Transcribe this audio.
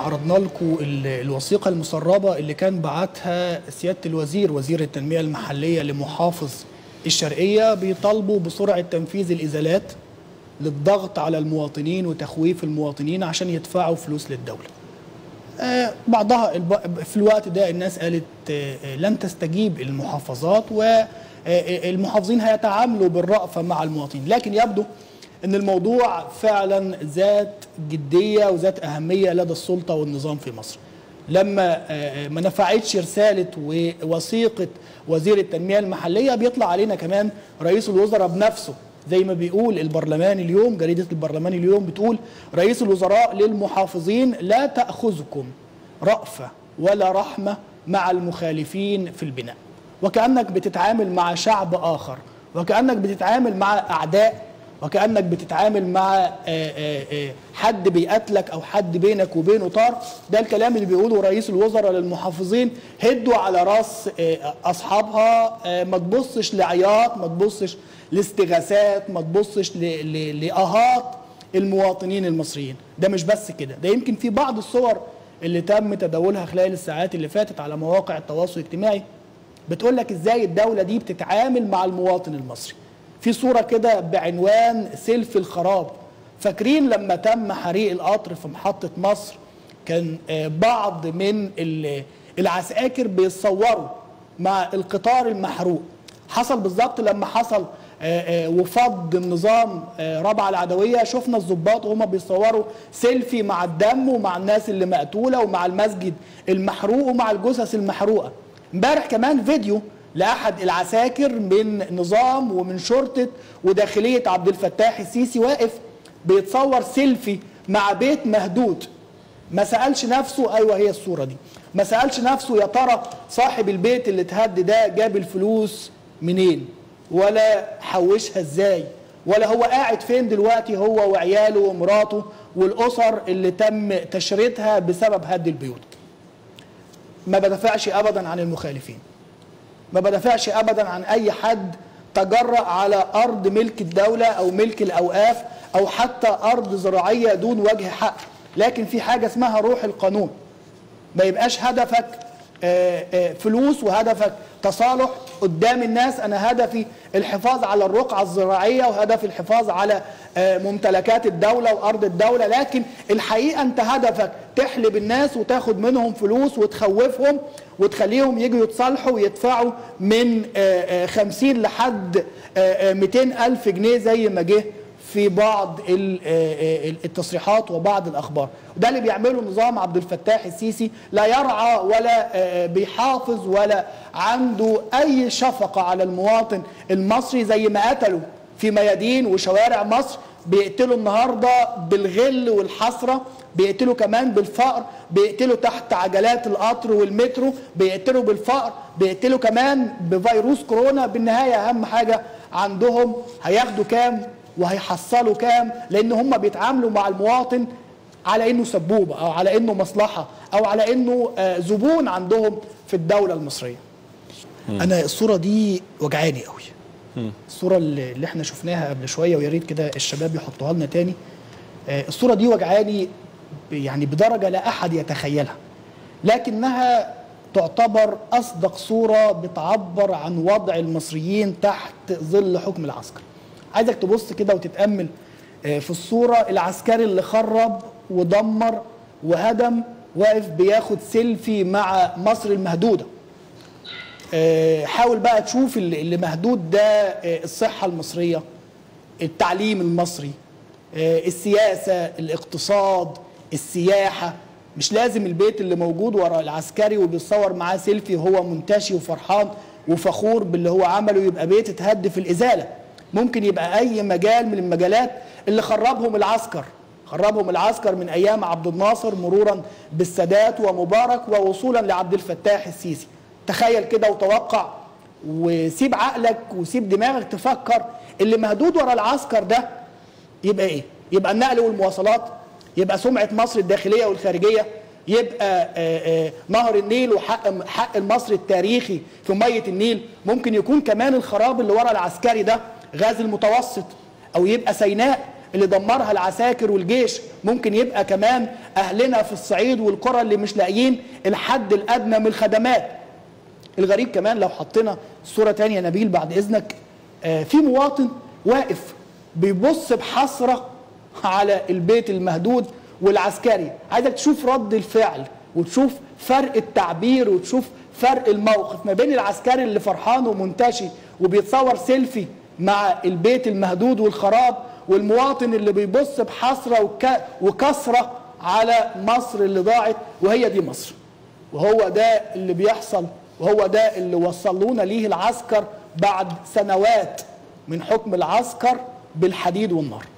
عرضنا لكم الوثيقه المسربه اللي كان بعتها سياده الوزير وزير التنميه المحليه لمحافظ الشرقيه بيطالبوا بسرعه تنفيذ الازالات للضغط على المواطنين وتخويف المواطنين عشان يدفعوا فلوس للدوله. آه بعضها في الوقت ده الناس قالت آه لن تستجيب المحافظات والمحافظين هيتعاملوا بالرأفة مع المواطنين لكن يبدو ان الموضوع فعلا ذات جدية وذات أهمية لدى السلطة والنظام في مصر لما آه ما نفعتش رسالة ووثيقة وزير التنمية المحلية بيطلع علينا كمان رئيس الوزراء بنفسه زي ما بيقول البرلمان اليوم جريدة البرلمان اليوم بتقول رئيس الوزراء للمحافظين لا تأخذكم رأفة ولا رحمة مع المخالفين في البناء وكأنك بتتعامل مع شعب آخر وكأنك بتتعامل مع أعداء وكأنك بتتعامل مع حد بيقتلك أو حد بينك وبينه طار ده الكلام اللي بيقوله رئيس الوزراء للمحافظين هدوا على راس أصحابها ما تبصش لعياط ما تبصش لاستغاثات ما تبصش لآهات المواطنين المصريين ده مش بس كده ده يمكن في بعض الصور اللي تم تداولها خلال الساعات اللي فاتت على مواقع التواصل الاجتماعي بتقول لك ازاي الدولة دي بتتعامل مع المواطن المصري في صورة كده بعنوان سيلفي الخراب فاكرين لما تم حريق القطر في محطة مصر كان بعض من العساكر بيتصوروا مع القطار المحروق حصل بالظبط لما حصل وفض النظام رابعه العدويه شفنا الضباط وهم بيصوروا سيلفي مع الدم ومع الناس اللي مقتوله ومع المسجد المحروق ومع الجثث المحروقه امبارح كمان فيديو لاحد العساكر من نظام ومن شرطه وداخليه عبد الفتاح السيسي واقف بيتصور سيلفي مع بيت مهدود ما سالش نفسه ايوه هي الصوره دي ما سالش نفسه يا ترى صاحب البيت اللي اتهد ده جاب الفلوس منين ولا حوشها ازاي ولا هو قاعد فين دلوقتي هو وعياله ومراته والاسر اللي تم تشريدها بسبب هد البيوت ما بدافعش ابدا عن المخالفين ما بدافعش ابدا عن اي حد تجرأ على ارض ملك الدوله او ملك الاوقاف او حتى ارض زراعيه دون وجه حق لكن في حاجه اسمها روح القانون ما يبقاش هدفك فلوس وهدفك تصالح قدام الناس انا هدفي الحفاظ على الرقعه الزراعيه وهدفي الحفاظ على ممتلكات الدوله وارض الدوله لكن الحقيقه انت هدفك تحلب الناس وتاخد منهم فلوس وتخوفهم وتخليهم يجوا يتصالحوا ويدفعوا من 50 لحد 200 الف جنيه زي ما جه في بعض التصريحات وبعض الاخبار وده اللي بيعمله نظام عبد الفتاح السيسي لا يرعى ولا بيحافظ ولا عنده اي شفقه على المواطن المصري زي ما قتلوا في ميادين وشوارع مصر بيقتلوا النهارده بالغل والحسره بيقتلوا كمان بالفقر بيقتلوا تحت عجلات القطر والمترو بيقتلوا بالفقر بيقتلوا كمان بفيروس كورونا بالنهايه اهم حاجه عندهم هياخدوا كام وهيحصلوا كام لان هم بيتعاملوا مع المواطن على انه سبوبه او على انه مصلحه او على انه زبون عندهم في الدوله المصريه. انا الصوره دي وجعاني قوي. الصوره اللي احنا شفناها قبل شويه ويا ريت كده الشباب يحطوها لنا تاني. الصوره دي وجعاني يعني بدرجه لا احد يتخيلها. لكنها تعتبر اصدق صوره بتعبر عن وضع المصريين تحت ظل حكم العسكر. عايزك تبص كده وتتامل في الصوره العسكري اللي خرب ودمر وهدم واقف بياخد سيلفي مع مصر المهدوده حاول بقى تشوف اللي مهدود ده الصحه المصريه التعليم المصري السياسه الاقتصاد السياحه مش لازم البيت اللي موجود ورا العسكري وبيتصور معاه سيلفي وهو منتشي وفرحان وفخور باللي هو عمله يبقى بيت اتهد في الازاله ممكن يبقى اي مجال من المجالات اللي خربهم العسكر خربهم العسكر من ايام عبد الناصر مرورا بالسادات ومبارك ووصولا لعبد الفتاح السيسي تخيل كده وتوقع وسيب عقلك وسيب دماغك تفكر اللي مهدود ورا العسكر ده يبقى ايه يبقى النقل والمواصلات يبقى سمعه مصر الداخليه والخارجيه يبقى آآ آآ نهر النيل وحق حق المصري التاريخي في ميه النيل ممكن يكون كمان الخراب اللي ورا العسكري ده غاز المتوسط او يبقى سيناء اللي دمرها العساكر والجيش ممكن يبقى كمان اهلنا في الصعيد والقرى اللي مش لاقيين الحد الادنى من الخدمات الغريب كمان لو حطينا صورة تانية نبيل بعد إذنك آه في مواطن واقف بيبص بحسرة على البيت المهدود والعسكري عايزك تشوف رد الفعل وتشوف فرق التعبير وتشوف فرق الموقف ما بين العسكري اللي فرحان ومنتشي وبيتصور سيلفي مع البيت المهدود والخراب والمواطن اللي بيبص بحسرة وك... وكسرة على مصر اللي ضاعت وهي دي مصر وهو ده اللي بيحصل وهو ده اللي وصلونا ليه العسكر بعد سنوات من حكم العسكر بالحديد والنار